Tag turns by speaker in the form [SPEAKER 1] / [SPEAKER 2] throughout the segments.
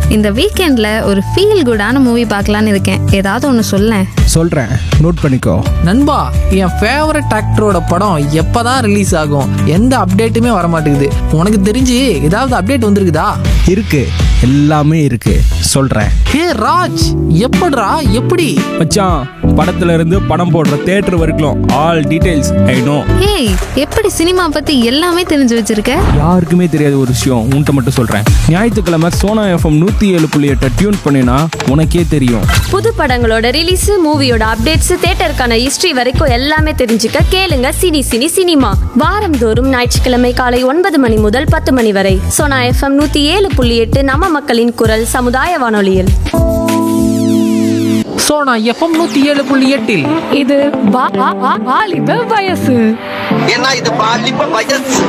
[SPEAKER 1] இந்த வீக்கெண்ட்ல ஒரு ஃபீல் குடான மூவி பார்க்கலான்னு இருக்கேன் ஏதாவது ஒன்று சொல்லேன்
[SPEAKER 2] சொல்கிறேன் நோட் பண்ணிக்கோ
[SPEAKER 3] நண்பா என் ஃபேவரட் ஆக்டரோட படம் எப்பதான் ரிலீஸ் ஆகும் எந்த அப்டேட்டுமே வர மாட்டேங்குது உனக்கு தெரிஞ்சு ஏதாவது அப்டேட் வந்திருக்குதா
[SPEAKER 2] இருக்கு எல்லாமே இருக்கு சொல்கிறேன்
[SPEAKER 3] ஹே ராஜ் எப்படிடா எப்படி
[SPEAKER 2] மச்சான் படத்துல இருந்து படம் போடுற தேட்டர் வரைக்கும் ஆல் டீடைல்ஸ் ஐ நோ
[SPEAKER 1] ஏய் எப்படி சினிமா பத்தி எல்லாமே தெரிஞ்சு வச்சிருக்க
[SPEAKER 2] யாருக்குமே தெரியாத ஒரு விஷயம் உன்கிட்ட மட்டும் சொல்கிறேன் ஞாயிற்றுக்கிழமை சோனா எஃப்எம் நூற்றி ஏழு புள்ளி எட்டை டியூன் பண்ணினா உனக்கே தெரியும்
[SPEAKER 4] புது படங்களோட ரிலீஸ் மூவியோட அப்டேட்ஸ் தேட்டருக்கான ஹிஸ்டரி வரைக்கும் எல்லாமே தெரிஞ்சுக்க கேளுங்க சினி சினி சினிமா வாரந்தோறும் ஞாயிற்றுக்கிழமை காலை ஒன்பது மணி முதல் பத்து மணி வரை சோனா எஃப்எம் நூத்தி ஏழு புள்ளி எட்டு நம்ம மக்களின் குரல் சமுதாய வானொலியில்
[SPEAKER 3] ஸோ நான் எஃப்எம் நூற்றி ஏழு புள்ளி எட்டில்
[SPEAKER 5] இது வா- வா- வா- வாலிப வயசு
[SPEAKER 6] ஏன்னா இது பாலிப்ப வயசு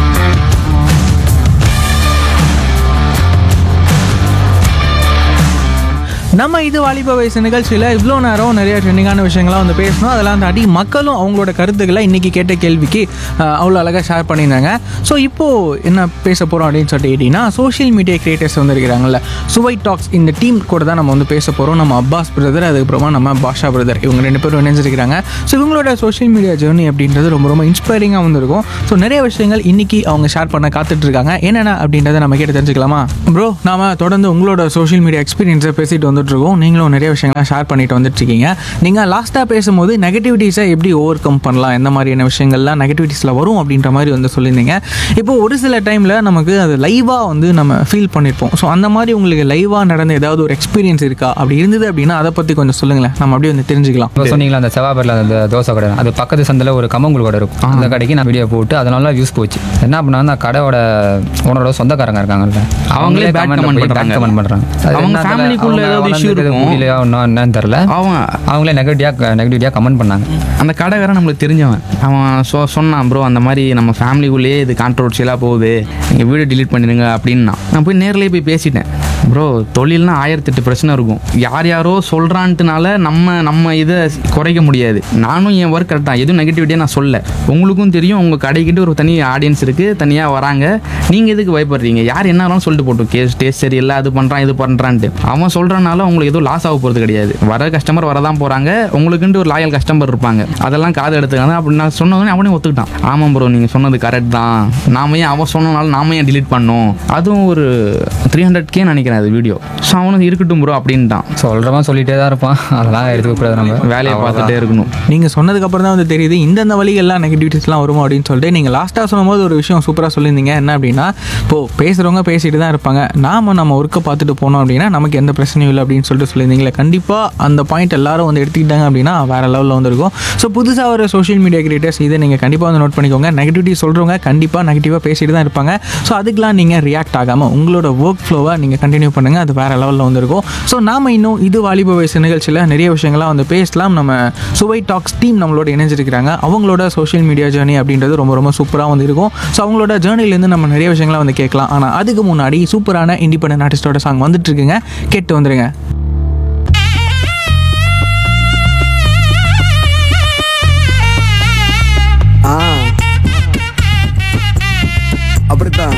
[SPEAKER 7] நம்ம இது வாலிப வயசு நிகழ்ச்சியில் இவ்வளோ நேரம் நிறைய ட்ரெண்டிங்கான விஷயங்கள்லாம் வந்து பேசணும் அதெல்லாம் தாண்டி மக்களும் அவங்களோட கருத்துக்களை இன்றைக்கி கேட்ட கேள்விக்கு அஹ், அவ்வளோ அழகாக ஷேர் பண்ணியிருந்தாங்க ஸோ இப்போது என்ன பேச போகிறோம் அப்படின்னு சொல்லிட்டு கேட்டிங்கன்னா சோஷியல் மீடியா கிரியேட்டர்ஸ் வந்து இருக்கிறாங்கல்ல சுவை டாக்ஸ் இந்த டீம் கூட தான் நம்ம வந்து பேச போகிறோம் நம்ம அப்பாஸ் பிரதர் அதுக்கப்புறமா நம்ம பாஷா பிரதர் இவங்க ரெண்டு பேரும் இணைஞ்சிருக்கிறாங்க ஸோ இவங்களோட சோஷியல் மீடியா ஜேர்னி அப்படின்றது ரொம்ப ரொம்ப இன்ஸ்பைரிங்காக வந்திருக்கும் ஸோ நிறைய விஷயங்கள் இன்னைக்கு அவங்க ஷேர் பண்ண காத்துட்டு இருக்காங்க என்னென்ன அப்படின்றத நம்ம கேட்டு தெரிஞ்சுக்கலாமா ப்ரோ நாம தொடர்ந்து உங்களோட சோஷியல் மீடியா எக்ஸ்பீரியன்ஸை பேசிட்டு வந்துட்டு இருக்கோம் நீங்களும் நிறைய விஷயங்களை ஷேர் பண்ணிட்டு வந்துட்டு இருக்கீங்க நீங்கள் லாஸ்ட்டாக பேசும்போது நெகட்டிவிட்டிஸை எப்படி ஓவர் கம் பண்ணலாம் எந்த மாதிரியான விஷயங்கள்லாம் நெகட்டிவிட்டிஸில் வரும் அப்படின்ற மாதிரி வந்து சொல்லியிருந்தீங்க இப்போ ஒரு சில டைமில் நமக்கு அது லைவாக வந்து நம்ம ஃபீல் பண்ணியிருப்போம் ஸோ அந்த மாதிரி உங்களுக்கு லைவாக நடந்த ஏதாவது ஒரு எக்ஸ்பீரியன்ஸ் இருக்கா அப்படி இருந்தது அப்படின்னா அதை பற்றி கொஞ்சம் சொல்லுங்களேன் நம்ம அப்படியே வந்து தெரிஞ்சுக்கலாம்
[SPEAKER 8] இப்போ சொன்னீங்களா அந்த செவ்வாப்பேரில் அந்த தோசை கடை அது பக்கத்து சந்தில் ஒரு கம்மங்கூழ் கடை இருக்கும் அந்த கடைக்கு நான் வீடியோ போட்டு அதனால வியூஸ் போச்சு என்ன பண்ணா அந்த கடையோட ஓனரோட சொந்தக்காரங்க இருக்காங்கல்ல
[SPEAKER 9] அவங்களே bad comment பண்றாங்க.
[SPEAKER 8] கமெண்ட் பண்றாங்க அது
[SPEAKER 9] அவங்க
[SPEAKER 8] என்ன தெரியல,
[SPEAKER 9] family-க்குள்ள
[SPEAKER 8] அவங்க
[SPEAKER 9] ஏதாவது issue
[SPEAKER 8] வளர்ந்தது
[SPEAKER 9] இருக்கும்.
[SPEAKER 8] புரியலையா இன்னும் என்னன்னு தெரியல
[SPEAKER 9] அவன்
[SPEAKER 8] அவங்களே நெகட்டிவாக நெகட்டிவிட்டியாக கமெண்ட் பண்ணாங்க
[SPEAKER 9] அந்த கடைக்காரன் நம்மளுக்கு தெரிஞ்சவன் அவன் சொ சொன்னான் ப்ரோ அந்த மாதிரி நம்ம ஃபேமிலிக்குள்ளேயே இது கான்ட்ரவர்ஷியலாக போகுது நீங்கள் வீடியோ delete பண்ணிடுங்க அப்படின்னா நான் போய் நேர்லயே போய் பேசிட்டேன் ப்ரோ தொழில்னா ஆயிரத்தெட்டு பிரச்சனை இருக்கும் யார் யாரோ சொல்கிறான்ட்டுனால நம்ம நம்ம இதை குறைக்க முடியாது நானும் என் ஒர்க் கரெக்டாக எதுவும் நெகட்டிவிட்டியாக நான் சொல்ல உங்களுக்கும் தெரியும் உங்கள் கடைக்கிட்ட ஒரு தனி ஆடியன்ஸ் இருக்குது தனியாக வராங்க நீங்கள் எதுக்கு பயப்படுறீங்க யார் என்ன வேணாலும் சொல்லிட்டு போட்டோம் கேஸ் டேஸ்ட் சரியில்லை அது பண்ணுறான் இது பண்ணுறான்ட்டு அவன் சொல்கிறனால உங்களுக்கு எதுவும் லாஸ் ஆக போகிறது கிடையாது வர கஸ்டமர் வரதான் போகிறாங்க உங்களுக்குன்ட்டு ஒரு லாயல் கஸ்டமர் இருப்பாங்க அதெல்லாம் காது எடுத்துக்காங்க அப்படின்னு நான் சொன்னதுன்னு அவனே ஒத்துக்கிட்டான் ஆமாம் ப்ரோ நீங்கள் சொன்னது கரெக்ட் தான் நாம ஏன் அவன் சொன்னனால நாம ஏன் delete பண்ணோம் அதுவும் ஒரு த்ரீ ஹண்ட்ரட் கே நினைக்கிறேன் அது வீடியோ ஸோ அவனுக்கு இருக்கட்டும் ப்ரோ அப்படின்ட்டான்
[SPEAKER 8] சொல்கிறவன் சொல்லிட்டே தான் இருப்பான் அதெல்லாம் எடுத்துக்க கூடாது நம்ம
[SPEAKER 9] வேலையை பார்த்துட்டே இருக்கணும்
[SPEAKER 7] நீங்கள் சொன்னதுக்கப்புறம் தான் வந்து தெரியுது இந்தந்த வழிகள்லாம் நெகட்டிவிட்டிஸ்லாம் வருமா அப்படின்னு சொல்லிட்டு நீங்கள் லாஸ்ட்டாக சொல்லும்போது ஒரு விஷயம் சூப்பராக சொல்லியிருந்தீங்க என்ன அப்படின்னா இப்போது பேசுகிறவங்க பேசிட்டு தான் இருப்பாங்க நாம நம்ம ஒர்க்கை பார்த்துட்டு போனோம் அப்படின்னா நமக்கு எந்த பிரச்சனையும் இல்லை அப்படின்னு சொல்லிட்டு சொல்லியிருந்தீங்களே கண்டிப்பாக அந்த பாயிண்ட் எல்லாரும் வந்து எடுத்துக்கிட்டாங்க அப்படின்னா வேறு லெவலில் வந்துருக்கும் ஸோ புதுசாக ஒரு சோஷியல் மீடியா கிரியேட்டர்ஸ் இதை நீங்கள் கண்டிப்பாக வந்து நோட் பண்ணிக்கோங்க நெகட்டிவிட்டி சொல்கிறவங்க கண்டிப்பாக நெகட்டிவாக பேசிட்டு தான் இருப்பாங்க ஸோ அதுக்கெலாம் நீங்கள் ரியாக்ட் ஆகாமல் உங்களோட ஒர்க் ஃப்ளோவை நீங்கள் கண்டினியூ பண்ணுங்கள் அது வேறு லெவலில் வந்திருக்கும் ஸோ நாம இன்னும் இது வாலிப வயசு நிகழ்ச்சியில் நிறைய விஷயங்கள்லாம் வந்து பேசலாம் நம்ம சுவை டாக்ஸ் டீம் நம்மளோட இணைஞ்சிருக்கிறாங்க அவங்களோட சோஷியல் மீடியா ஜேர்னி அப்படின்றது ரொம்ப ரொம்ப சூப்பராக வந்து இருக்கும் ஸோ அவங்களோட ஜேர்னிலேருந்து நம்ம நிறைய விஷயங்களை வந்து கேட்கலாம் ஆனால் அதுக்கு முன்னாடி சூப்பரான இண்டிபெண்டன்ட் ஆர்டிஸ்டோட சாங் வந்துட்டு இருக்குங்க கேட்டு வந்துருங்க
[SPEAKER 10] ஆ அப்படித்தான்